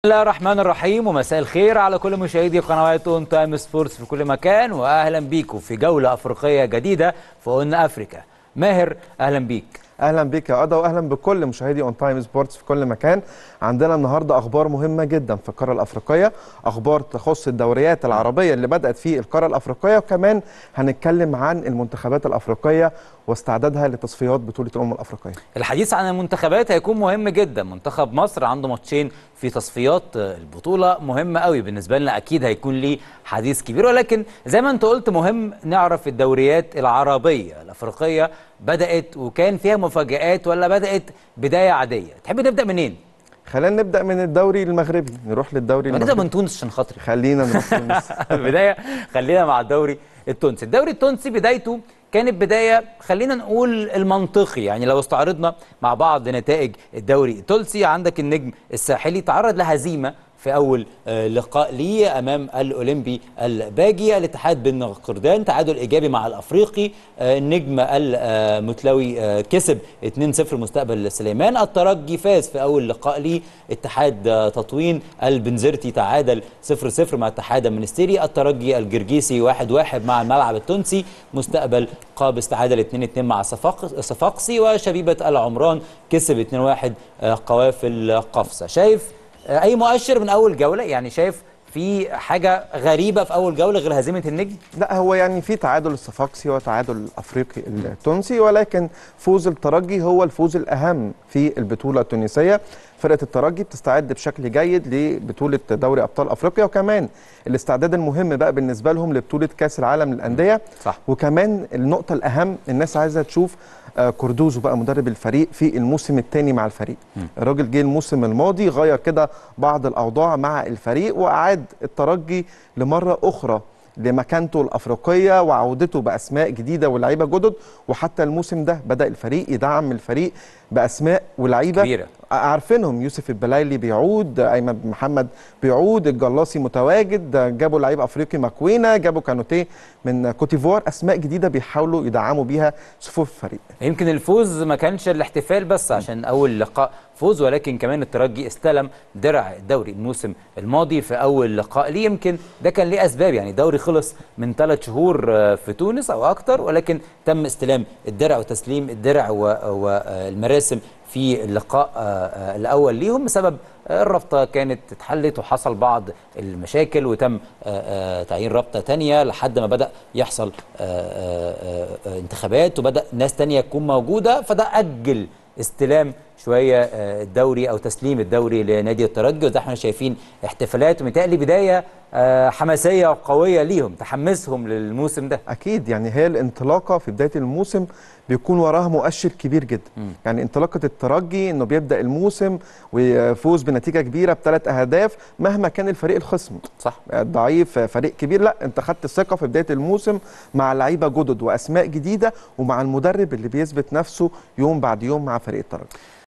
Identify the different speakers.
Speaker 1: بسم الله الرحمن الرحيم ومساء الخير على كل مشاهدي قنوات اون تايم سبورتس في كل مكان واهلا بيكم في جوله افريقيه جديده في اون افريكا ماهر اهلا بيك
Speaker 2: اهلا بك يا قضا واهلا بكل مشاهدي اون تايم سبورتس في كل مكان عندنا النهارده اخبار مهمه جدا في القاره الافريقيه اخبار تخص الدوريات العربيه اللي بدات في القاره الافريقيه وكمان هنتكلم عن المنتخبات الافريقيه واستعدادها لتصفيات بطوله الامم الافريقيه
Speaker 1: الحديث عن المنتخبات هيكون مهم جدا منتخب مصر عنده ماتشين في تصفيات البطوله مهمه قوي بالنسبه لنا اكيد هيكون ليه حديث كبير ولكن زي ما انت قلت مهم نعرف الدوريات العربيه الافريقيه بدات وكان فيها مفاجات ولا بدات بدايه عاديه تحب نبدا منين
Speaker 2: خلينا نبدا من الدوري المغربي نروح للدوري
Speaker 1: نبدا
Speaker 2: المغربي
Speaker 1: من تونس عشان خاطري
Speaker 2: خلينا نروح تونس
Speaker 1: البدايه خلينا مع الدوري التونسي الدوري التونسي بدايته كانت بدايه خلينا نقول المنطقي يعني لو استعرضنا مع بعض نتائج الدوري التونسي عندك النجم الساحلي تعرض لهزيمه في اول آه، لقاء ليه امام الاولمبي الباجي الاتحاد بن قردان تعادل ايجابي مع الافريقي آه، النجم المتلوي آه، كسب 2-0 مستقبل سليمان الترجي فاز في اول لقاء ليه اتحاد آه، تطوين البنزرتي تعادل 0-0 مع اتحاد المنستيري الترجي الجرجيسي 1-1 مع الملعب التونسي مستقبل قابس تعادل 2-2 مع صفاق- صفاقسي وشبيبه العمران كسب 2-1 آه، قوافل قفصه شايف آه، اي مؤشر من اول جوله يعني شايف في حاجه غريبه في اول جوله غير هزيمه النجم
Speaker 2: لا هو يعني في تعادل الصفاقسي وتعادل الافريقي التونسي ولكن فوز الترجي هو الفوز الاهم في البطوله التونسيه فرقه الترجي بتستعد بشكل جيد لبطوله دوري ابطال افريقيا وكمان الاستعداد المهم بقى بالنسبه لهم لبطوله كاس العالم للانديه
Speaker 1: صح.
Speaker 2: وكمان النقطه الاهم الناس عايزه تشوف آه، كوردوزو بقى مدرب الفريق في الموسم الثاني مع الفريق الراجل جه الموسم الماضي غير كده بعض الاوضاع مع الفريق واعاد الترجي لمره اخرى لمكانته الافريقيه وعودته باسماء جديده ولاعيبه جدد وحتى الموسم ده بدا الفريق يدعم الفريق باسماء ولاعيبه
Speaker 1: كبيرة.
Speaker 2: عارفينهم يوسف البلايلي بيعود ايمن محمد بيعود الجلاصي متواجد جابوا لعيب افريقي ماكوينا جابوا كانوتيه من كوتيفوار اسماء جديده بيحاولوا يدعموا بيها صفوف الفريق
Speaker 1: يمكن الفوز ما كانش الاحتفال بس عشان اول لقاء فوز ولكن كمان الترجي استلم درع الدوري الموسم الماضي في اول لقاء ليه يمكن ده كان ليه اسباب يعني الدوري خلص من ثلاث شهور آه، في تونس او اكتر ولكن تم استلام الدرع وتسليم الدرع والمراسم في اللقاء آه، آه، الاول ليهم بسبب آه، الرابطه كانت اتحلت وحصل بعض المشاكل وتم آه، آه، تعيين رابطه تانية لحد ما بدا يحصل آه، آه، آه، انتخابات وبدا ناس تانية تكون موجوده فده اجل استلام شويه آه، الدوري او تسليم الدوري لنادي الترجي وده احنا شايفين احتفالات ومتهيألي بدايه آه، حماسيه وقويه ليهم تحمسهم للموسم ده
Speaker 2: اكيد يعني هي الانطلاقه في بدايه الموسم بيكون وراها مؤشر كبير جدا يعني انطلاقه الترجي انه بيبدا الموسم ويفوز بنتيجه كبيره بثلاث اهداف مهما كان الفريق الخصم
Speaker 1: صح
Speaker 2: ضعيف فريق كبير لا انت خدت ثقه في بدايه الموسم مع لعيبه جدد واسماء جديده ومع المدرب اللي بيثبت نفسه يوم بعد يوم مع فريق الترجي